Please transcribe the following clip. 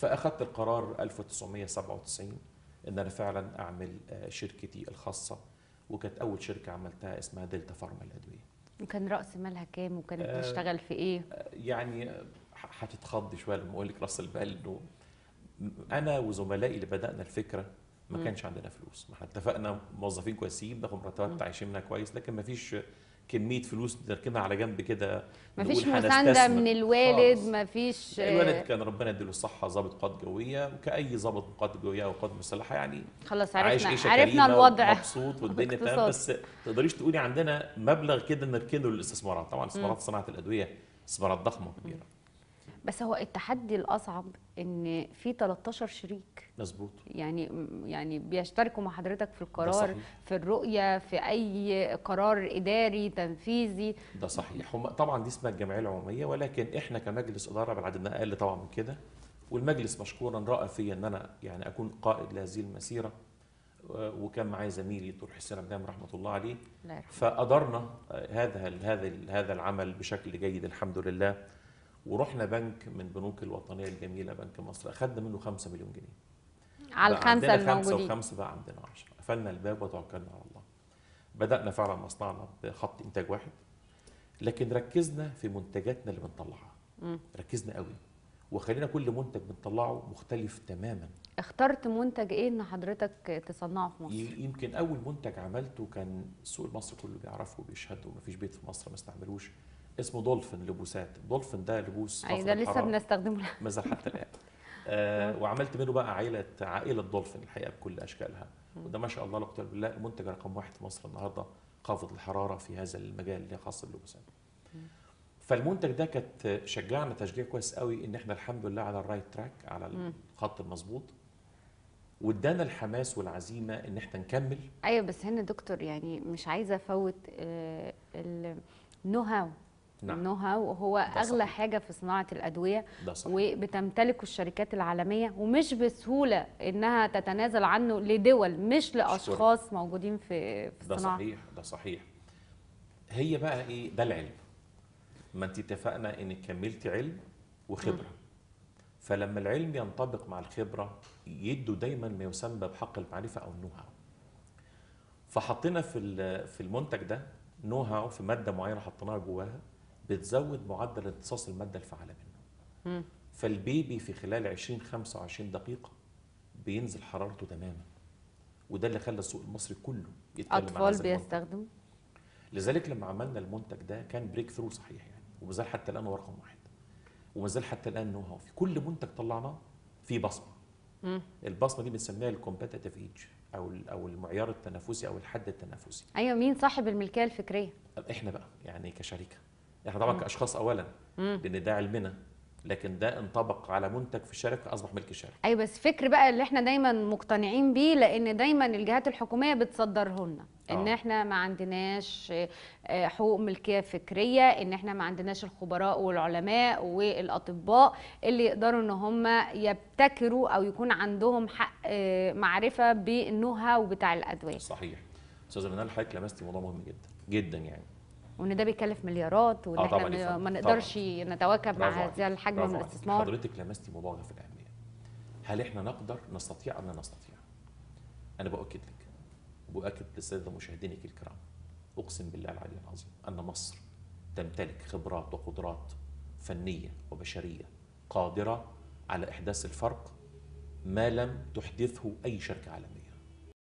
فاخذت القرار 1997 ان انا فعلا اعمل آه، شركتي الخاصه وكانت اول شركه عملتها اسمها دلتا فارما الادويه وكان راس مالها كام وكانت آه، بتشتغل في ايه آه، يعني آه، ح- هتتخض شويه لما اقول لك راس المال انه م- انا وزملائي اللي بدانا الفكره ما مم. كانش عندنا فلوس ما احنا اتفقنا موظفين كويسين باخد مرتبات عايشين منها كويس لكن ما فيش كميه فلوس نركنها على جنب كده مفيش نقول مسانده هنستثمر. من الوالد خالص. مفيش الولد كان ربنا يديله الصحه ضابط قوات جويه وكاي ضابط قوات جويه او قوات مسلحه يعني خلاص عايش عرفنا عيشه عرفنا كريمة الوضع ومبسوط والدنيا تمام اقتصاد. بس تقدريش تقولي عندنا مبلغ كده نركنه للاستثمارات طبعا استثمارات صناعه الادويه استثمارات ضخمه وكبيره بس هو التحدي الاصعب ان في 13 شريك مظبوط يعني يعني بيشتركوا مع حضرتك في ده القرار صحيح في الرؤيه في اي قرار اداري تنفيذي ده صحيح هم طبعا دي اسمها الجمعيه العموميه ولكن احنا كمجلس اداره بالعددنا اقل طبعا من كده والمجلس مشكورا راى فيا ان انا يعني اكون قائد لهذه المسيره آه، وكان معايا زميلي دكتور حسين عبد رحمه الله عليه الله يرحمه فقدرنا هذا هذا هذا العمل بشكل جيد الحمد لله ورحنا بنك من بنوك الوطنيه الجميله بنك مصر اخذنا منه 5 مليون جنيه على بقى الخمسه عندنا خمسه الموجودين وخمسه بقى عندنا 10 قفلنا الباب وتوكلنا على الله بدانا فعلا مصنعنا بخط انتاج واحد لكن ركزنا في منتجاتنا اللي بنطلعها مم. ركزنا قوي وخلينا كل منتج بنطلعه مختلف تماما اخترت منتج ايه ان حضرتك تصنعه في مصر ي- يمكن اول منتج عملته كان السوق المصري كله بيعرفه وبيشهده ومفيش بيت في مصر ما استعملوش اسمه دولفين لبوسات دولفين ده لبوس اي خفض ده لسه الحرارة. بنستخدمه ما زال حتى الان آه وعملت منه بقى عائله عائله دولفين الحقيقه بكل اشكالها وده ما شاء الله لا قوه الا بالله المنتج رقم واحد في مصر النهارده خافض الحراره في هذا المجال اللي خاص باللبوسات فالمنتج ده كانت شجعنا تشجيع كويس قوي ان احنا الحمد لله على الرايت تراك على مم. الخط المظبوط وادانا الحماس والعزيمه ان احنا نكمل ايوه بس هنا دكتور يعني مش عايزه افوت النو هاو نعم. النو هاو هو ده اغلى صحيح. حاجه في صناعه الادويه ده صحيح وبتمتلكه الشركات العالميه ومش بسهوله انها تتنازل عنه لدول مش لاشخاص موجودين في في ده الصناعه صحيح ده صحيح هي بقى ايه ده العلم ما انت اتفقنا انك كملتي علم وخبره فلما العلم ينطبق مع الخبره يدوا دايما ما يسمى بحق المعرفه او النو هاو فحطينا في ال- في المنتج ده نو هاو في ماده معينه حطيناها جواها بتزود معدل امتصاص الماده الفعاله منه مم. فالبيبي في خلال 20 25 دقيقه بينزل حرارته تماما وده اللي خلى السوق المصري كله يتكلم عن اطفال هذا المنتج. بيستخدموا لذلك لما عملنا المنتج ده كان بريك ثرو صحيح يعني وما زال حتى الان هو رقم واحد وما زال حتى الان نو هاو في كل منتج طلعناه في بصمه مم. البصمه دي بنسميها الكومبتيتيف ايج او ال- او المعيار التنافسي او الحد التنافسي ايوه مين صاحب الملكيه الفكريه طب احنا بقى يعني كشركه احنا طبعا كاشخاص اولا مم. لان ده علمنا لكن ده انطبق على منتج في الشركه اصبح ملك الشركه ايوه بس فكر بقى اللي احنا دايما مقتنعين بيه لان دايما الجهات الحكوميه بتصدره لنا ان آه. احنا ما عندناش آه، حقوق ملكيه فكريه ان احنا ما عندناش الخبراء والعلماء والاطباء اللي يقدروا ان هم يبتكروا او يكون عندهم حق آه، معرفه بالنو هاو بتاع الادويه صحيح استاذ منال حضرتك لمستي موضوع مهم جدا جدا يعني وان ده بيكلف مليارات وان آه احنا طبعاً يا ما- فندم، ما طبعاً. نقدرش نتواكب مع برافو عليك، هذا الحجم برافو من عليك. الاستثمار حضرتك لمستي موضوع في الاهميه هل احنا نقدر نستطيع ام لا نستطيع انا باكد لك وباكد للساده مشاهدينك الكرام اقسم بالله العلي العظيم ان مصر تمتلك خبرات وقدرات فنيه وبشريه قادره على احداث الفرق ما لم تحدثه اي شركه عالميه